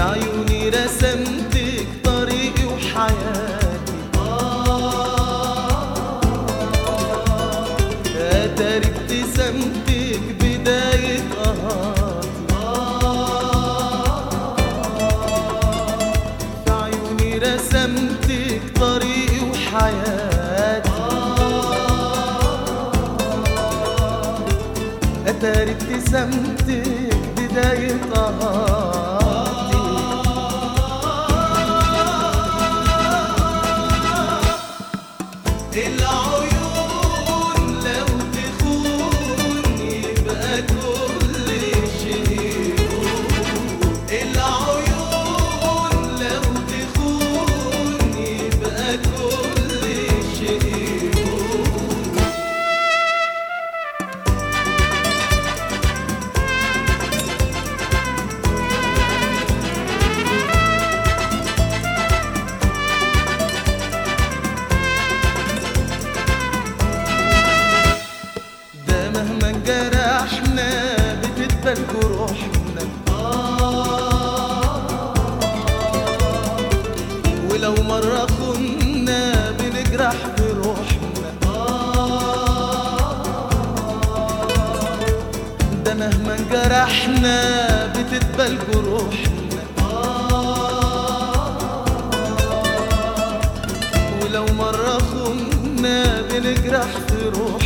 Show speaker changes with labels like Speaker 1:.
Speaker 1: في عيوني رسمتك طريقي وحياتي اتاري ابتسامتك بداية قهاتي في عيوني رسمتك طريقي وحياتي اتاري ابتسامتك بداية قهاتي العيون لو تخون يبقى كل شيء العيون لو تخون يبقى كل شيء ده مهما جرحنا بتتبل جروحنا ولو مرة كنا بنجرح في روحنا ده مهما جرحنا بتتبل جروحنا ولو مرة كنا بنجرح في روحنا